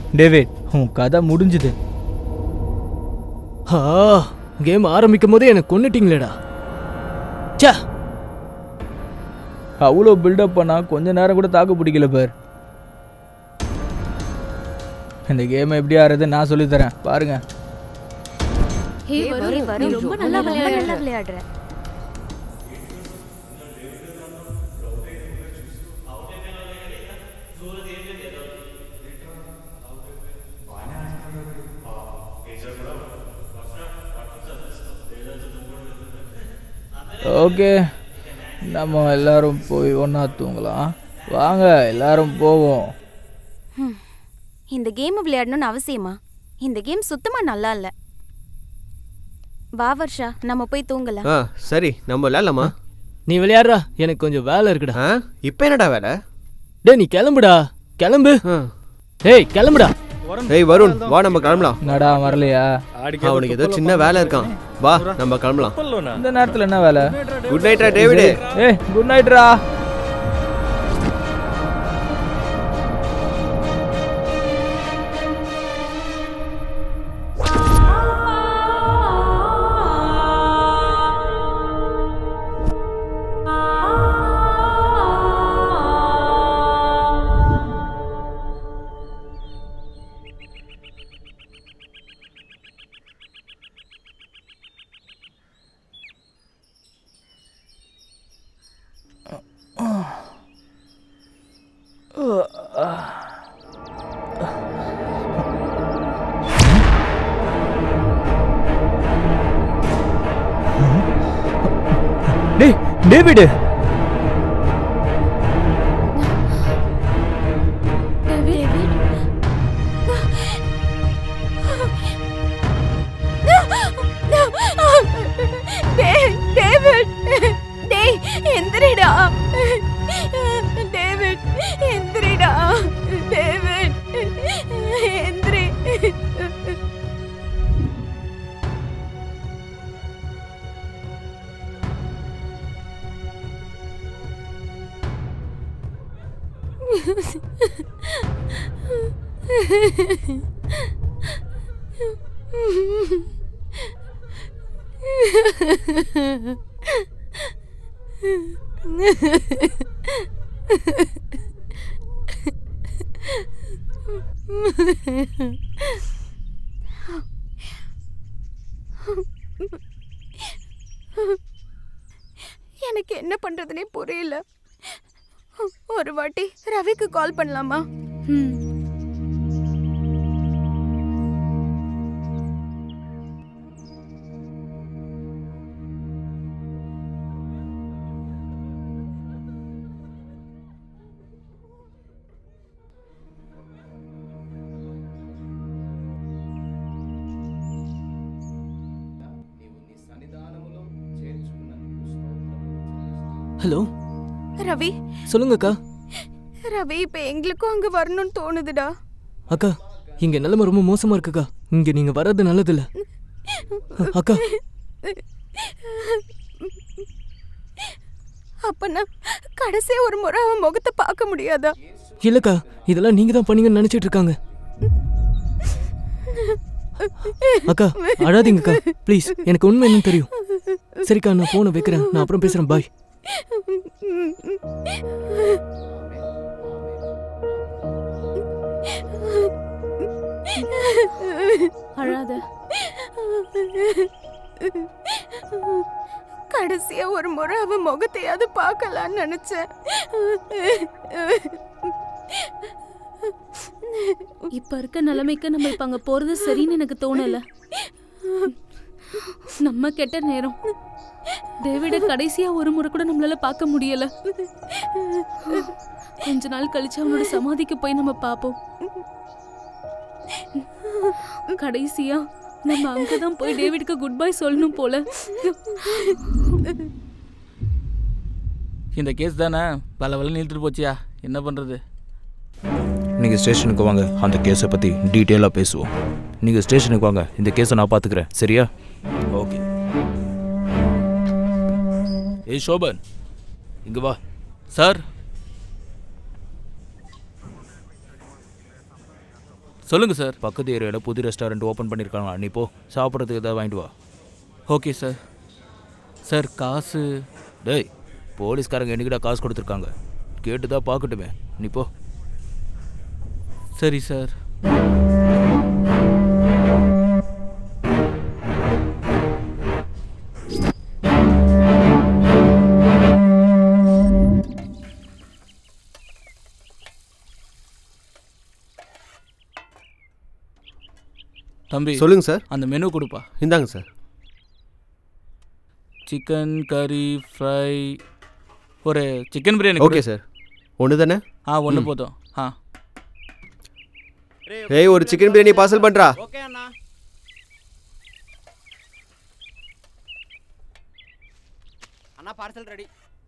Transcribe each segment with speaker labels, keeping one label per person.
Speaker 1: David உன் கதை முடிஞ்சுது
Speaker 2: ஆ கேம் ஆரம்பிக்கும் போதே எனக்கு கொன்னுட்டீங்களேடா ச்சே
Speaker 1: அவ்வளோ பில்டப் பண்ணா கொஞ்ச நேரம் கூட தாக்கு பிடிக்கல பார் இந்த கேம் எப்படி ஆடுறது நான் சொல்லித் தரேன் பாருங்க
Speaker 3: ஹே வரும் வரும் ரொம்ப நல்லா விளையாடுற நல்லா விளையாடுற
Speaker 1: ஓகே நம்ம எல்லாரும் போய் ஒன்றா தூங்கலாம் வாங்க எல்லாரும் போவோம்
Speaker 3: இந்த கேம் விளையாடணும்னு அவசியமா இந்த கேம் சுத்தமா நல்லா இல்ல வா வர்ஷா நம்ம போய் தூங்கலாம்
Speaker 4: ஆ சரி நம்ம விளையாடலாமா
Speaker 2: நீ விளையாடுறா எனக்கு கொஞ்சம் வேலை இருக்குடா
Speaker 4: ஆ இப்போ என்னடா வேலை
Speaker 2: டேய் நீ கிளம்புடா கிளம்பு
Speaker 4: ஆ.
Speaker 2: டேய் கிளம்புடா
Speaker 4: ஏய் வருண் வா நம்ம கிளம்பலாம்
Speaker 1: என்னடா வரலையா
Speaker 4: அவனுக்கு ஏதோ சின்ன வேலை இருக்கான் வா நம்ம கிளம்பலாம்
Speaker 1: இந்த நேரத்தில் என்ன வேலை
Speaker 4: குட் நைட்ரா டேவிடு
Speaker 1: ஏய் குட் நைட்ரா டேய் டேவிட்
Speaker 3: டேய் டேவிட் டேய் எந்திரிடா டேவிட் எந்திரிடா டேவிட் எந்திரி எனக்கு என்ன பண்றதுனே புரியல ஒரு வாட்டி ரவிக்கு கால் பண்ணலாமா
Speaker 2: ஹலோ
Speaker 3: ரவி
Speaker 2: சொல்லுங்கக்கா
Speaker 3: ரவி இப்ப எங்களுக்கும் அங்க வரணும்னு தோணுதுடா
Speaker 2: அக்கா இங்க நிலைமை ரொம்ப மோசமா இருக்குக்கா இங்க நீங்க வர்றது நல்லதில்ல அ- அக்கா
Speaker 3: அப்பனா கடைசியா ஒரு முறை அவன் முகத்தை பார்க்க முடியாதா
Speaker 2: இல்லக்கா இதெல்லாம் நீங்க தான் பண்ணீங்கன்னு நினைச்சிட்டு இருக்காங்க அக்கா அழாதீங்கக்கா ப்ளீஸ் எனக்கு உண்மை என்னன்னு தெரியும் சரிக்கா நான் போனை வைக்கிறேன் நான் அப்புறம் பேசுறேன் பாய்
Speaker 3: அழாத கடைசியா ஒரு முறை அவன் முகத்தையாவது பார்க்கலான்னு நினைச்சேன்
Speaker 5: இப்ப இருக்க நிலைமைக்கு நம்ம இப்ப அங்க போறது சரின்னு எனக்கு தோணல நம்ம கெட்ட நேரம் டேவிட கடைசியா ஒரு முறை கூட நம்மளால பார்க்க முடியல கொஞ்ச நாள் கழிச்சு அவனோட சமாதிக்கு போய் நம்ம பார்ப்போம் கடைசியா நம்ம அங்கதான் போய் டேவிட்க்கு குட் பை சொல்லணும் போல
Speaker 6: இந்த கேஸ் தானே பல வளம் இழுத்துட்டு போச்சியா என்ன பண்ணுறது
Speaker 7: நீங்கள் ஸ்டேஷனுக்கு வாங்க அந்த கேஸை பற்றி டீட்டெயிலாக பேசுவோம் நீங்கள் ஸ்டேஷனுக்கு வாங்க இந்த கேஸை நான் பார்த்துக்கிறேன் சரியா ஓகே ஏய் சோபன் இங்கே வா
Speaker 6: சார் சொல்லுங்க சார்
Speaker 7: பக்கத்து ஏரியாவில் புது ரெஸ்டாரண்ட் ஓப்பன் பண்ணியிருக்காங்க நீ போ சாப்பிட்றதுக்கு ஏதாவது வாங்கிட்டு வா
Speaker 6: ஓகே சார் சார் காசு
Speaker 7: டேய் போலீஸ்காரங்க என்னைக்கிட்ட காசு கொடுத்துருக்காங்க கேட்டு தான் பார்க்கட்டுமே நீ போ
Speaker 6: சரி சார் தம்பி
Speaker 4: சொல்லுங்க சார்
Speaker 6: அந்த மெனு கொடுப்பா
Speaker 4: இந்தாங்க சார்
Speaker 6: சிக்கன் கறி ஃப்ரை ஒரு சிக்கன் பிரியாணி
Speaker 4: ஓகே சார் ஒன்று தானே
Speaker 6: ஆ ஒன்று போதும் ஆ
Speaker 4: ஏய் ஒரு சிக்கன் பிரியாணி பார்சல் பண்ணுறா
Speaker 8: அண்ணா பார்சல் ரெடி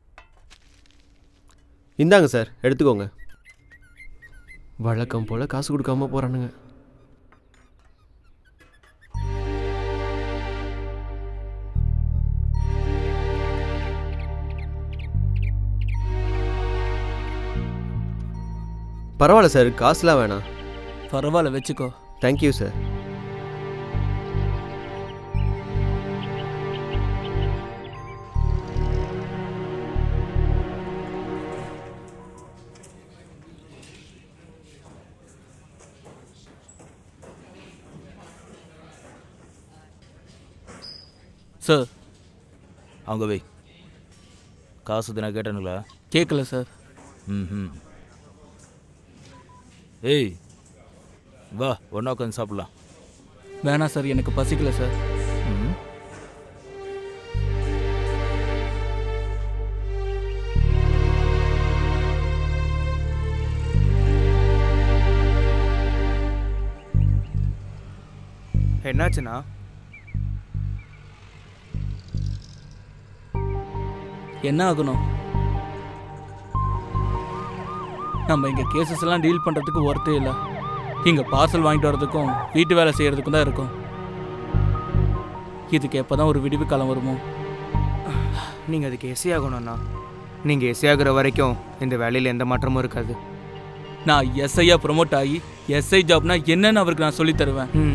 Speaker 4: இந்தாங்க சார் எடுத்துக்கோங்க வழக்கம் போல் காசு கொடுக்காம போகிறானுங்க பரவாயில்ல சார் காசுலாம் வேணாம்
Speaker 6: பரவாயில்ல வச்சுக்கோ
Speaker 4: தேங்க்யூ சார்
Speaker 6: சார்
Speaker 7: அங்கே வை காசு தினம் கேட்டனுங்களா
Speaker 6: கேட்கல சார்
Speaker 7: ம் ஏய் வா ஒன்றா உட்காந்து சாப்பிட்லாம்
Speaker 6: வேணாம் சார் எனக்கு பசிக்கல சார்
Speaker 7: ம்
Speaker 9: என்னாச்சுண்ணா
Speaker 6: என்ன ஆகணும் நம்ம இங்கே கேசஸ் எல்லாம் டீல் பண்ணுறதுக்கு ஒர்த்தே இல்லை இங்கே பார்சல் வாங்கிட்டு வரதுக்கும் வீட்டு வேலை செய்கிறதுக்கும் தான் இருக்கும் இதுக்கு எப்போ தான் ஒரு விடிவு காலம் வருமோ
Speaker 9: நீங்கள் அதுக்கு எஸ்ஐ ஆகணும்ண்ணா நீங்கள் எஸ்ஐ ஆகுற வரைக்கும் இந்த வேலையில் எந்த மாற்றமும் இருக்காது
Speaker 6: நான் எஸ்ஐயா ப்ரொமோட் ஆகி எஸ்ஐ ஜாப்னா என்னன்னு அவருக்கு நான் சொல்லித் தருவேன்
Speaker 9: ம்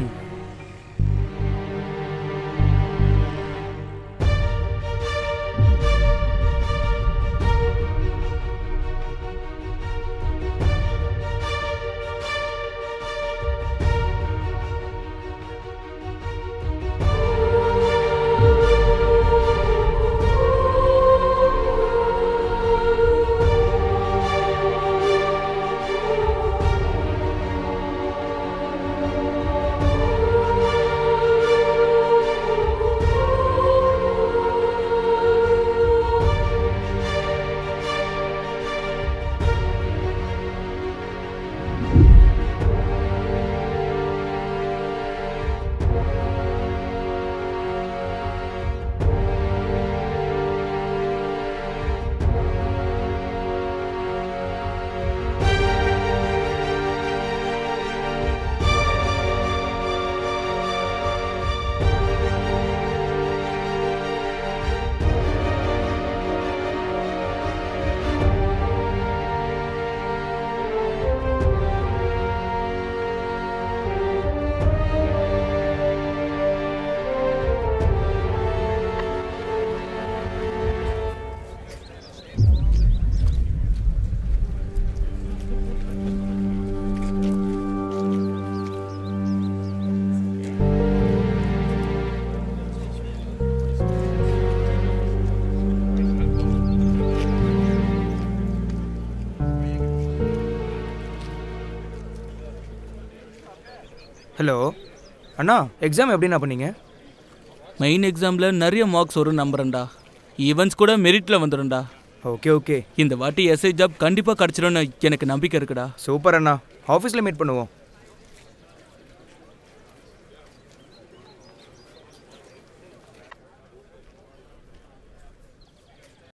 Speaker 9: ஹலோ அண்ணா எக்ஸாம் எப்படிண்ணா பண்ணீங்க
Speaker 6: மெயின் எக்ஸாமில் நிறைய மார்க்ஸ் வரும் நம்புறேன்டா ஈவெண்ட்ஸ் கூட மெரிட்டில் வந்துடும்டா
Speaker 9: ஓகே ஓகே
Speaker 6: இந்த வாட்டி எஸ்ஐ ஜாப் கண்டிப்பாக கிடச்சிரும்னு எனக்கு நம்பிக்கை இருக்குடா
Speaker 9: சூப்பர் அண்ணா ஆஃபீஸில் மீட் பண்ணுவோம்